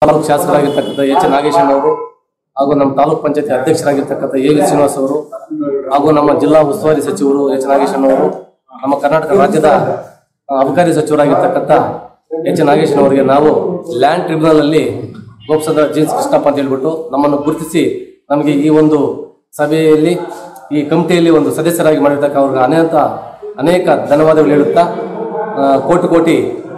taluk ಶಾಸಕರಾಗಿರ್ತಕ್ಕಂಥ H ನಾಗೇಶನ್ ಅವರು ಹಾಗೂ ನಮ್ಮ ತಾಲೂಕ್ ಪಂಚಾಯತಿ ಅಧ್ಯಕ್ಷರಾಗಿರ್ತಕ್ಕಂಥ ಎ ವಿ ಶ್ರೀನಿವಾಸ್ ಅವರು ಹಾಗೂ ನಮ್ಮ ಜಿಲ್ಲಾ ಉಸ್ತುವಾರಿ ಸಚಿವರು ಎಚ್ ನಾಗೇಶನ್ ಅವರು ನಮ್ಮ ಕರ್ನಾಟಕ ರಾಜ್ಯದ ಆ, ಅಬಕಾರಿ ಸಚಿವರಾಗಿರ್ತಕ್ಕಂಥ ಎಚ್ ನಾಗೇಶನ್ ಅವರಿಗೆ ನಾವು ಲ್ಯಾಂಡ್ ಟ್ರಿಬ್ಯುನಲ್ ಅಲ್ಲಿ ಗೋಪ್ಸದ ಜೀನ್ಸ್ ಕೃಷ್ಣಪ್ಪ ಅಂತ ಹೇಳ್ಬಿಟ್ಟು ನಮ್ಮನ್ನು ಗುರುತಿಸಿ ನಮಗೆ ಈ ಒಂದು ಸಭೆಯಲ್ಲಿ ಈ ಕಮಿಟಿಯಲ್ಲಿ ಒಂದು ಸದಸ್ಯರಾಗಿ ಮಾಡಿರ್ತಕ್ಕ ಅವ್ರಿಗೆ ಅನೇಕ ಅನೇಕ ಧನ್ಯವಾದಗಳು ಹೇಳುತ್ತಾ ಆ, ಕೋಟಿ ಕೋಟಿ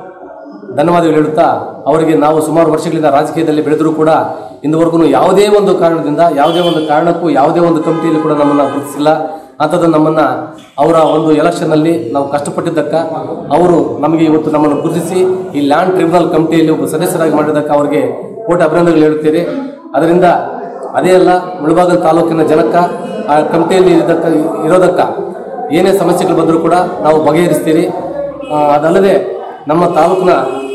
ಧನ್ಯವಾದಗಳು ಹೇಳುತ್ತಾ ಅವರಿಗೆ ನಾವು ಸುಮಾರು ವರ್ಷಗಳಿಂದ ರಾಜಕೀಯದಲ್ಲಿ ಬೆಳೆದರೂ ಕೂಡ ಇಂದುವರೆಗೂ ಯಾವುದೇ ಒಂದು ಕಾರಣದಿಂದ ಯಾವುದೇ ಒಂದು ಕಾರಣಕ್ಕೂ ಯಾವುದೇ ಒಂದು ಕಮಿಟಿಯಲ್ಲಿ ಕೂಡ ನಮ್ಮನ್ನು ಗುರುತಿಸಿಲ್ಲ ಅಂಥದ್ದು ನಮ್ಮನ್ನ ಅವರ ಒಂದು ಎಲೆಕ್ಷನ್ ಅಲ್ಲಿ ನಾವು ಕಷ್ಟಪಟ್ಟಿದ್ದಕ್ಕ ಅವರು ನಮಗೆ ಇವತ್ತು ನಮ್ಮನ್ನು ಗುರುತಿಸಿ ಈ ಲ್ಯಾಂಡ್ ಟ್ರಿಬ್ಯುನಲ್ ಕಮಿಟಿಯಲ್ಲಿ ಒಬ್ಬ ಸದಸ್ಯರಾಗಿ ಮಾಡಿದ್ದಕ್ಕೆ ಅವರಿಗೆ ಕೋಟಿ ಅಭಿನಂದನೆಗಳು ಹೇಳುತ್ತೇವೆ ಅದರಿಂದ ಅದೇ ಅಲ್ಲ ಮುಳಬಾಗಲ್ ತಾಲೂಕಿನ ಜನಕ್ಕ ಆ ಕಮಿಟಿಯಲ್ಲಿ ಇದ್ದಕ್ಕ ಇರೋದಕ್ಕ ಏನೇ ಸಮಸ್ಯೆಗಳು ಬಂದರೂ ಕೂಡ ನಾವು ಬಗೆಹರಿಸ್ತೀರಿ ಆ, ಅದಲ್ಲದೆ ನಮ್ಮ ತಾಲೂಕಿನ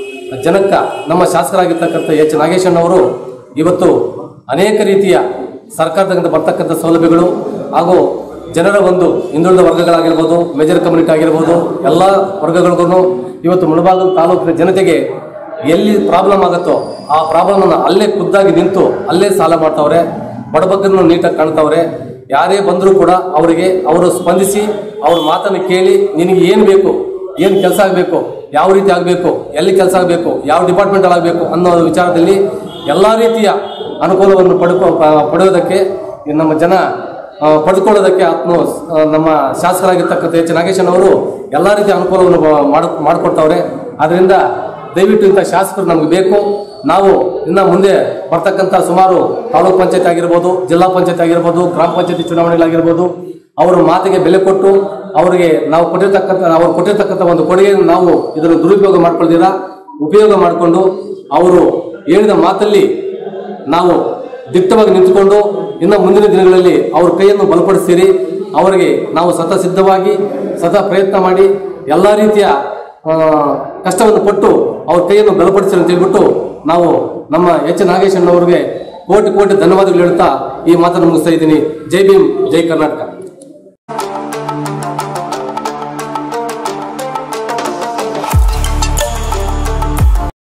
ಜನಕ್ಕ ನಮ್ಮ ಶಾಸಕರಾಗಿರ್ತಕ್ಕಂಥ ಎಚ್ ನಾಗೇಶನ್ ಅವರು ಇವತ್ತು ಅನೇಕ ರೀತಿಯ ಸರ್ಕಾರದಿಂದ ಬರ್ತಕ್ಕಂಥ ಸೌಲಭ್ಯಗಳು ಹಾಗೂ ಜನರ ಒಂದು ಹಿಂದುಳಿದ ವರ್ಗಗಳಾಗಿರ್ಬೋದು ಮೇಜರ್ ಕಮ್ಯುನಿಟಿ ಆಗಿರ್ಬೋದು ಎಲ್ಲ ವರ್ಗಗಳಿಗೂ ಇವತ್ತು ಮುಳಬಾಗಿಲು ತಾಲೂಕಿನ ಜನತೆಗೆ ಎಲ್ಲಿ ಪ್ರಾಬ್ಲಮ್ ಆಗುತ್ತೋ ಆ ಪ್ರಾಬ್ಲಮ್ನ ಅಲ್ಲೇ ಖುದ್ದಾಗಿ ನಿಂತು ಅಲ್ಲೇ ಸಾಲ ಮಾಡ್ತಾವ್ರೆ ಬಡಬಗ್ಗರನ್ನು ನೀಟಾಗಿ ಕಾಣ್ತಾವ್ರೆ ಯಾರೇ ಬಂದರೂ ಕೂಡ ಅವರಿಗೆ ಅವರು ಸ್ಪಂದಿಸಿ ಅವ್ರ ಮಾತನ್ನು ಕೇಳಿ ನಿನಗೆ ಏನು ಬೇಕು ಏನು ಕೆಲಸ ಆಗಬೇಕು ಯಾವ ರೀತಿ ಆಗಬೇಕು ಎಲ್ಲಿ ಕೆಲಸ ಆಗಬೇಕು ಯಾವ ಡಿಪಾರ್ಟ್ಮೆಂಟ್ ಆಗಬೇಕು ಅನ್ನೋ ವಿಚಾರದಲ್ಲಿ ಎಲ್ಲ ರೀತಿಯ ಅನುಕೂಲವನ್ನು ಪಡ್ಕೊ ಪ- ಪಡೆಯೋದಕ್ಕೆ ಈ ನಮ್ಮ ಜನ ಆ, ಪಡೆದುಕೊಳ್ಳೋದಕ್ಕೆ ಆತ್ಮ ಆ, ನಮ್ಮ ಶಾಸಕರಾಗಿರ್ತಕ್ಕಂಥ ಎಚ್ ನಾಗೇಶನ್ ಅವರು ಎಲ್ಲ ರೀತಿಯ ಅನುಕೂಲವನ್ನು ಬ- ಮಾಡ್ ಮಾಡಿಕೊಡ್ತಾವ್ರೆ ಅದರಿಂದ ದಯವಿಟ್ಟು ಇಂಥ ಶಾಸಕರು ನಮಗೆ ಬೇಕು ನಾವು ಇನ್ನ ಮುಂದೆ ಬರ್ತಕ್ಕಂಥ ಸುಮಾರು ತಾಲೂಕ್ ಪಂಚಾಯತ್ ಆಗಿರ್ಬೋದು ಜಿಲ್ಲಾ ಪಂಚಾಯತ್ ಆಗಿರ್ಬೋದು ಗ್ರಾಮ ಪಂಚಾಯತಿ ಚುನಾವಣೆಗಳಾಗಿರ್ಬೋದು ಅವರ ಮಾತಿಗೆ ಬೆಲೆ ಕೊಟ್ಟು ಅವರಿಗೆ ನಾವು ಕೊಟ್ಟಿರ್ತಕ್ಕಂಥ ಅವರು ಕೊಟ್ಟಿರ್ತಕ್ಕಂಥ ಒಂದು ಕೊಡುಗೆಯನ್ನು ನಾವು ಇದನ್ನು ದುರುಪಯೋಗ ಮಾಡ್ಕೊಳ್ದಿರ ಉಪಯೋಗ ಮಾಡಿಕೊಂಡು ಅವರು ಹೇಳಿದ ಮಾತಲ್ಲಿ ನಾವು ದಿಟ್ಟವಾಗಿ ನಿಂತುಕೊಂಡು ಇನ್ನು ಮುಂದಿನ ದಿನಗಳಲ್ಲಿ ಅವ್ರ ಕೈಯನ್ನು ಬಲಪಡಿಸ್ತೀರಿ ಅವರಿಗೆ ನಾವು ಸತ ಸಿದ್ಧವಾಗಿ ಸದಾ ಪ್ರಯತ್ನ ಮಾಡಿ ಎಲ್ಲ ರೀತಿಯ ಆ, ಕಷ್ಟವನ್ನು ಪಟ್ಟು ಅವ್ರ ಕೈಯನ್ನು ಬಲಪಡಿಸಿ ಅಂತ ಹೇಳ್ಬಿಟ್ಟು ನಾವು ನಮ್ಮ ಎಚ್ ನಾಗೇಶ್ ಅಣ್ಣವರಿಗೆ ಕೋಟಿ ಕೋಟಿ ಧನ್ಯವಾದಗಳು ಹೇಳ್ತಾ ಈ ಮಾತನ್ನು ಮುಗಿಸ್ತಾ ಇದ್ದೀನಿ ಜೈ ಭೀಮ್ ಜೈ ಕರ್ನಾಟಕ